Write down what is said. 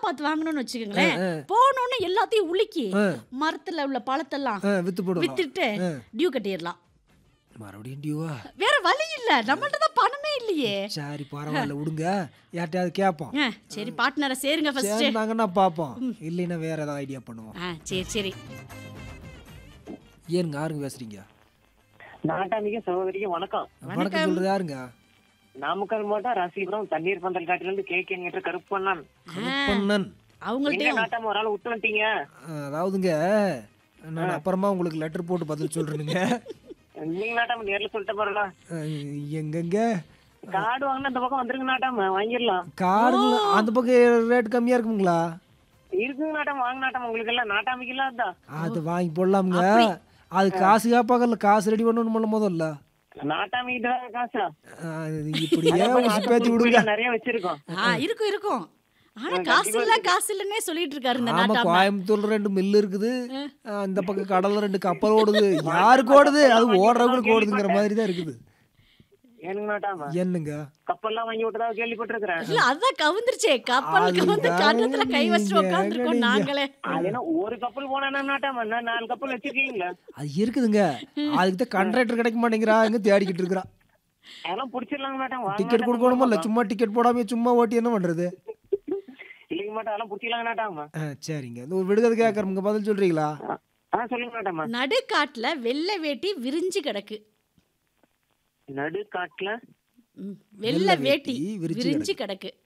பார்த்து வாங்கணும்னு வச்சுக்கோங்களேன் போனோன்னு எல்லாத்தையும் உலுக்கி ஆ. மரத்துல உள்ள பழத்தெல்லாம் ஆ, வித்து போடலாம் வித்துட்டு ஆ. டியூ கட்டிடலாம் மறுபடியும் டியூவா வேற வழி இல்ல நம்மள்ட்ட தான் பணமே இல்லையே சரி பரவாயில்ல விடுங்க யார்ட்டையாவது கேட்போம் ஆ, சரி பார்ட்னரை சேருங்க ஃபர்ஸ்ட் சேர்ந்தாங்கன்னா பார்ப்போம் இல்லைன்னா வேற ஏதாவது ஐடியா பண்ணுவோம் ஆ சரி சரி ஏனுங்க யாருங்க பேசுறீங்க நாட்டாமிக்க சகோதரிக்கு வணக்கம் வணக்கம் சொல்றது யாருங்க நாமக்கல் மாவட்டம் ராசிபுரம் தண்ணீர் பந்தல் காட்டில இருந்து கே கேங்கிட்ட கருப்பு பண்ணான் பொன்னன் எங்க அவங்கள்ட்டயும் நாட்டாம ஒரு ஆள் விட்டு வந்துட்டீங்க அதாவதுங்க நான் அப்புறமா உங்களுக்கு லெட்டர் போட்டு பதில் சொல்றேனுங்க நீங்க நாட்டாம நேர்ல சொல்லிட்டு போறல அஹ், எங்கெங்க காடு வாங்கினா இந்த பக்கம் வந்துருங்க நாட்டாம வாங்கிடலாம் காருங்க அந்த பக்கம் ரேட் கம்மியா இருக்குங்களா இருக்குங்க நாட்டாம வாங்க நாட்டாம உங்களுக்கு எல்லாம் நாட்டாமிக்கு எல்லாம் அதான் அது வாங்கி போடலாமுங்க அது காசு கேட்பாங்கல்ல காசு ரெடி பண்ணணும் முதல்ல நாட்டாமிக்கு தான் காசா அஹ், இது இப்படியே உசி பேத்தி விடுங்க நிறைய வச்சிருக்கோம் ஆ இருக்கும் இருக்கும் ஆனா காசு இல்ல காசு இல்லன்னே சொல்லிட்டு இருக்காரு இந்த ஆமா நாட்டாம கோயம்புத்தூர்ல ரெண்டு மில்லு இருக்குது அஹ், இந்த பக்கம் கடல்ல ரெண்டு கப்பல் ஓடுது யாருக்கு ஓடுது அது ஓடுறவங்களுக்கு ஓடுதுங்கிற மாதிரி தான் இருக்குது ஏனுங்க நாட்டாம என்னங்க கப்பல்லாம் வாங்கி விட்டதா கேள்விப்பட்டிருக்கிறேன் இல்ல அதான் கவுந்துருச்சே கப்பலுக்கு வந்து அதுதாங்க கன்னத்துல கை வச்சுட்டு நீங்க உட்காந்துருக்கோம் நீங்க. நாங்களே அது என்ன ஒரு கப்பல் போனா நாட்டாம என்ன நாலு கப்பல் வச்சிருக்கீங்களா அது இருக்குதுங்க அதுக்கு தான் கண்ட்ராக்டர் கிடைக்க மாட்டேங்கிறா எங்க தேடிக்கிட்டு இருக்கிறா அதெல்லாம் புடிச்சிடலாங்க நாட்டாம டிக்கெட் கொடுக்கணுமா இல்ல சும்மா டிக்கெட் போடாம சும்மா ஓட்டி என்ன பண்றது இல்லைங்க மாட்டா அதெல்லாம் புடிச்சிடலாங்க நாட்டாம அஹ், சரிங்க இந்த ஒரு விடுகதை கேட்கறவங்க பதில் சொல்றீங்களா ஆ சொல்லுங்க நாட்டாம நடுக்காட்டுல வெள்ளை வேட்டி விரிஞ்சு கிடக்கு நடு காட்டுல ம், வெள்ளை வேட்டி விரிச்சு விரிஞ்சு கிடக்கு